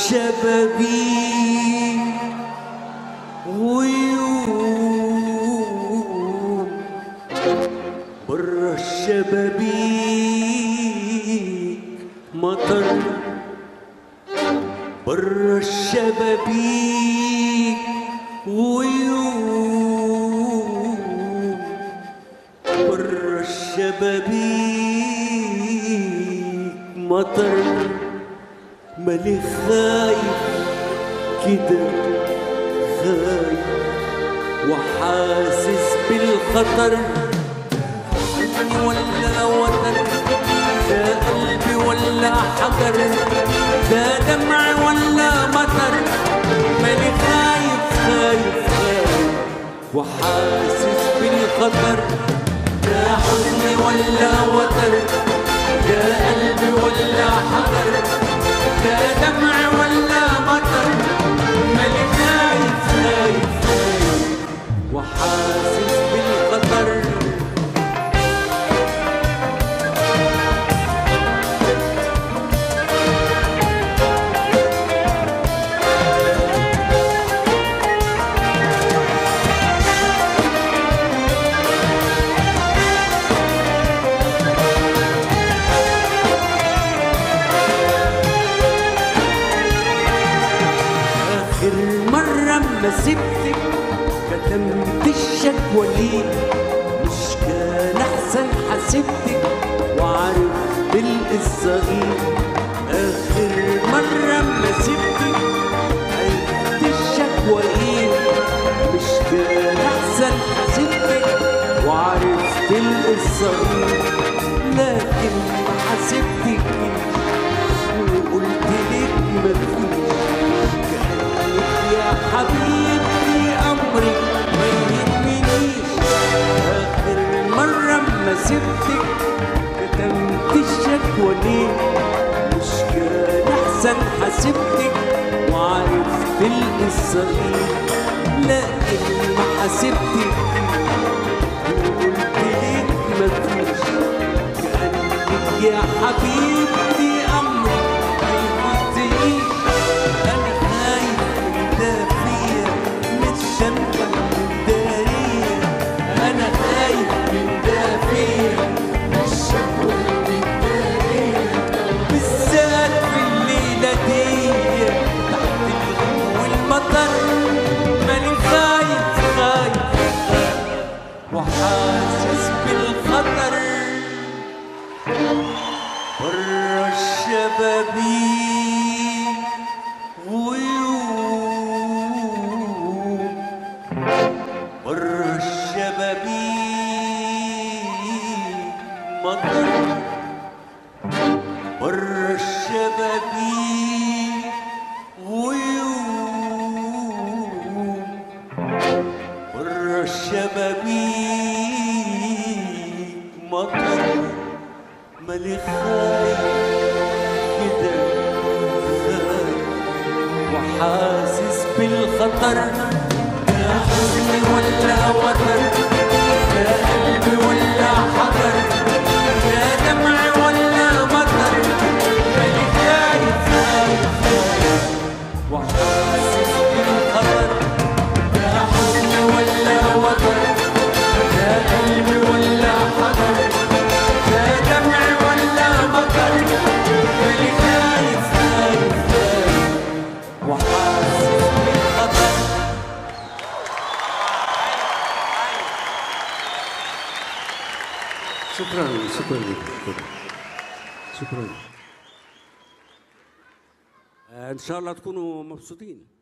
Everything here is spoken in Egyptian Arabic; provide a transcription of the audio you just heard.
الشبابيك غيوم برا الشبابيك مطر برا الشبابيك غيوم برا الشبابيك مطر مالي خايف كده خايف وحاسس بالخطر حزن ولا وتر ده قلبي ولا حجر ده دمع ولا مطر مالي خايف خايف خايف وحاسس بالخطر ده حزن ولا وتر ده قلبي ولا حجر ده دمع ولا مطر مالي خايف خايف خايف وحاسس بالخطر آخر مرة ما سبتك كتمت الشكوى ليه مش كان أحسن حسبتك وعرفت القصة إيه آخر مرة ما سبتك عرفت الشكوى إيه مش كان أحسن حسبتك وعرفت القصة إيه لكن ما حسبتكيش وقلت لك مفيش كأنك يا حبيبتي أمري ما يهمنيش آخر مرة ما سبتك كتمت الشكوى ليه مش كان أحسن حسبتك وعرفت القصة إيه لكن ما حسبتك وقلت لك مفيش كأنك يا حبيبتي أمري ما يهمنيش أنا خايف من ده فيا مش شنبة من دارية أنا خايف من ده فيا مش شكوى من دارية بالذات في الليلة دي تحت الغيم والمطر ماني خايف خايف خايف وحاسس بالخطر برا الشبابيك غيوم برا الشبابيك مطر برا الشبابيك غيوم برا الشبابيك مطر مالي خايف كده خايف وحاسس بالخطر يا حزن ولا وتر يا قلبي ولا حجر يا دمع ولا مطر مالي خايف خايف خايف وحاسس بالخطر يا حزن ولا وتر يا قلبي ولا حجر يا دمع ولا مطر مالي خايف خايف خايف وحاسس بالخطر شكرا شكرا لك شكرا شكرا ان شاء الله تكونوا مبسوطين